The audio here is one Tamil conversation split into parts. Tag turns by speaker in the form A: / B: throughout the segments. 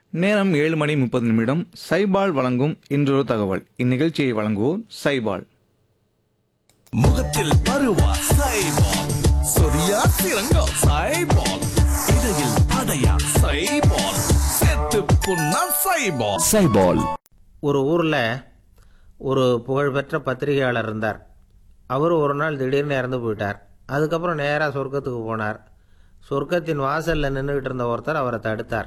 A: நேரம் ஏழு மணி முப்பது நிமிடம் சைபால் வழங்கும் இன்றொரு தகவல் இந்நிகழ்ச்சியை வழங்குவோர் சைபால்
B: முகத்தில் பருவா சைபால் சொரியா சிறங்கா சைபால் இடையில் அடையா சைபால் செத்து புண்ணா சைபால் சைபால்
C: ஒரு ஊரில் ஒரு புகழ்பெற்ற பத்திரிகையாளர் இருந்தார் அவர் ஒரு நாள் திடீர்னு இறந்து போயிட்டார் அதுக்கப்புறம் நேராக சொர்க்கத்துக்கு போனார் சொர்க்கத்தின் வாசலில் நின்றுக்கிட்டு இருந்த ஒருத்தர் அவரை தடுத்தார்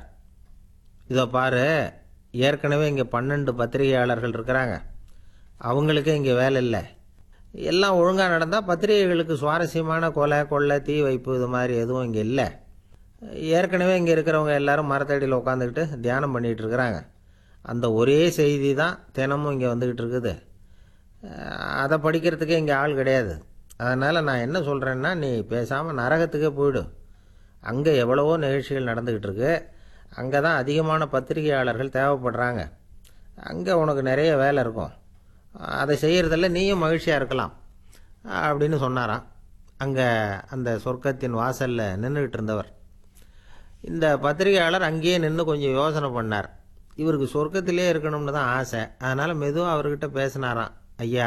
C: இதோ பாரு ஏற்கனவே இங்கே பன்னெண்டு பத்திரிகையாளர்கள் இருக்கிறாங்க அவங்களுக்கே இங்கே வேலை இல்லை எல்லாம் ஒழுங்காக நடந்தால் பத்திரிகைகளுக்கு சுவாரஸ்யமான கொலை கொள்ளை தீ வைப்பு இது மாதிரி எதுவும் இங்கே இல்லை ஏற்கனவே இங்கே இருக்கிறவங்க எல்லாரும் மரத்தடியில் உட்காந்துக்கிட்டு தியானம் பண்ணிகிட்டு இருக்கிறாங்க அந்த ஒரே செய்தி தான் தினமும் இங்கே வந்துக்கிட்டு இருக்குது அஹ் அதை படிக்கிறதுக்கே இங்கே ஆள் கிடையாது அதனால் நான் என்ன சொல்கிறேன்னா நீ பேசாமல் நரகத்துக்கே போயிடு அங்கே எவ்வளவோ நிகழ்ச்சிகள் நடந்துக்கிட்டு இருக்கு அங்கே தான் அதிகமான பத்திரிகையாளர்கள் தேவைப்படுறாங்க அங்கே உனக்கு நிறைய வேலை இருக்கும் அதை செய்கிறதில்ல நீயும் மகிழ்ச்சியாக இருக்கலாம் அப்படின்னு சொன்னாராம் அங்கே அந்த சொர்க்கத்தின் வாசலில் நின்றுக்கிட்டு இருந்தவர் இந்த பத்திரிகையாளர் அங்கேயே நின்று கொஞ்சம் யோசனை பண்ணார் இவருக்கு சொர்க்கத்திலே இருக்கணும்னு தான் ஆசை அதனால் மெதுவாக அவர்கிட்ட பேசினாராம் ஐயா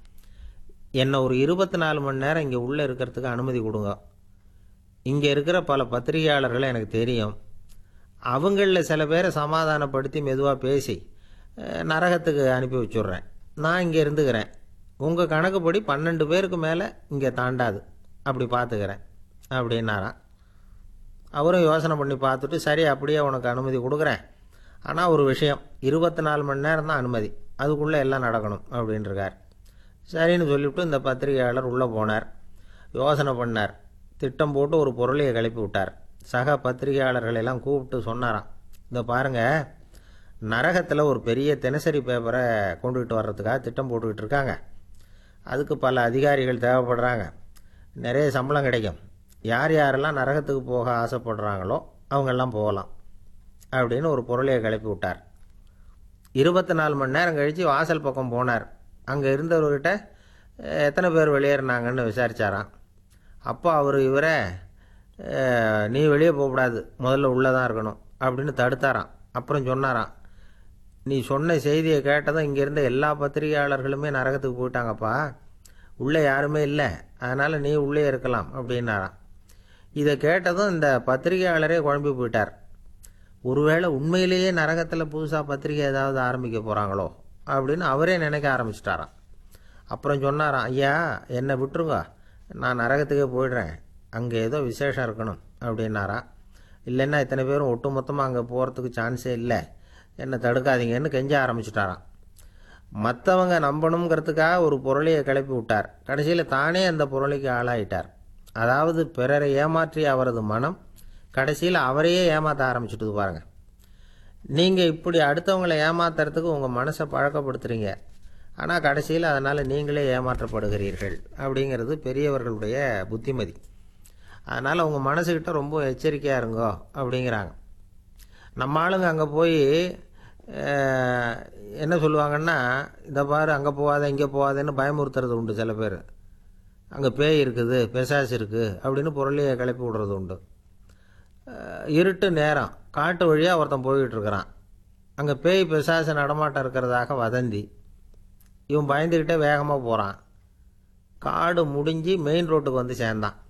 C: என்னை ஒரு இருபத்தி நாலு மணி நேரம் இங்கே உள்ளே இருக்கிறதுக்கு அனுமதி கொடுங்க இங்கே இருக்கிற பல பத்திரிகையாளர்களை எனக்கு தெரியும் அவங்களில் சில பேரை சமாதானப்படுத்தி மெதுவாக பேசி அஹ், நரகத்துக்கு அனுப்பி வச்சுட்றேன் நான் இங்கே இருந்துக்கிறேன் உங்கள் கணக்குப்படி பன்னெண்டு பேருக்கு மேலே இங்கே தாண்டாது அப்படி பார்த்துக்கிறேன் அப்படின்னாராம் அவரும் யோசனை பண்ணி பார்த்துட்டு சரி அப்படியே உனக்கு அனுமதி கொடுக்குறேன் ஆனால் ஒரு விஷயம் இருபத்தி நாலு மணி நேரம் தான் அனுமதி அதுக்குள்ளே எல்லாம் நடக்கணும் அப்படின்ட்டுருக்கார் சரின்னு சொல்லிவிட்டு இந்த பத்திரிகையாளர் உள்ளே போனார் யோசனை பண்ணார் திட்டம் போட்டு ஒரு பொருளையை கிளப்பி விட்டார் சக பத்திரிகையாளர்களை எல்லாம் கூப்பிட்டு சொன்னாராம் இந்த பாருங்கள் நரகத்தில் ஒரு பெரிய தினசரி பேப்பரை கொண்டுகிட்டு வர்றதுக்காக திட்டம் போட்டுக்கிட்டு இருக்காங்க அதுக்கு பல அதிகாரிகள் தேவைப்படுறாங்க நிறைய சம்பளம் கிடைக்கும் யார் யாரெல்லாம் நரகத்துக்கு போக ஆசைப்படுறாங்களோ அவங்கெல்லாம் போகலாம் அப்படின்னு ஒரு பொருளையை கிளப்பி விட்டார் இருபத்தி நாலு மணி நேரம் கழித்து வாசல் பக்கம் போனார் அங்கே இருந்தவர்கிட்ட "அஹ், எத்தனை பேர் வெளியேறினாங்கன்னு விசாரிச்சாராம் அப்போ அவர் இவரை "அஹ், நீ வெளியே போகக்கூடாது முதல்ல உள்ளே தான் இருக்கணும் அப்படின்னு தடுத்தாராம் அப்புறம் சொன்னாராம் நீ சொன்ன செய்தியை கேட்டதும் இங்கே இருந்த எல்லா பத்திரிகையாளர்களுமே நரகத்துக்கு போயிட்டாங்கப்பா உள்ளே யாருமே இல்லை அதனால் நீ உள்ளே இருக்கலாம் அப்படின்னாராம் இதை கேட்டதும் இந்த பத்திரிகையாளரே குழம்பி போயிட்டார் ஒருவேளை உண்மையிலேயே நரகத்தில் புதுசாக பத்திரிகை ஏதாவது ஆரம்பிக்க போகிறாங்களோ அப்படின்னு அவரே நினைக்க ஆரம்பிச்சிட்டாராம் அப்புறம் சொன்னாராம் ஐயா என்னை விட்டுருங்க நான் நரகத்துக்கே போயிடுறேன் அங்கே ஏதோ விசேஷம் இருக்கணும் அப்படின்னாராம் இல்லைன்னா இத்தனை பேரும் ஒட்டு மொத்தமாக அங்கே போகிறதுக்கு சான்ஸே இல்லை என்னை தடுக்காதீங்கன்னு கெஞ்ச ஆரம்பிச்சிட்டாராம் மற்றவங்க நம்பணுங்கிறதுக்காக ஒரு பொருளையை கிளப்பி விட்டார் கடைசியில் தானே அந்த பொருளைக்கு ஆளாயிட்டார் அதாவது பிறரை ஏமாற்றிய அவரது மனம் கடைசியில் அவரையே ஏமாற்ற ஆரம்பிச்சுட்டு பாருங்க நீங்கள் இப்படி அடுத்தவங்களை ஏமாத்துறதுக்கு உங்கள் மனசை பழக்கப்படுத்துறீங்க ஆனால் கடைசியில் அதனால் நீங்களே ஏமாற்றப்படுகிறீர்கள் அப்படிங்கிறது பெரியவர்களுடைய புத்திமதி அதனால் உங்கள் மனசுக்கிட்ட ரொம்ப எச்சரிக்கையாக இருங்கோ அப்படிங்கிறாங்க நம்ம ஆளுங்க அங்கே போய் அஹ், என்ன சொல்லுவாங்கன்னா இந்த பாரு அங்கே போகாத இங்கே போகாதேன்னு பயமுறுத்துறது உண்டு சில பேர் அங்கே பேய் இருக்குது பிசாசு இருக்குது அப்படின்னு பொருளையை கிளப்பி விடுறது உண்டு அஹ், இருட்டு நேரம் காட்டு வழியாக ஒருத்தன் போய்கிட்டு இருக்கிறான் அங்கே பேய் பிசாசு நடமாட்டம் இருக்கிறதாக வதந்தி இவன் பயந்துக்கிட்டே வேகமாக போகிறான் காடு முடிஞ்சு மெயின் ரோட்டுக்கு வந்து சேர்ந்தான்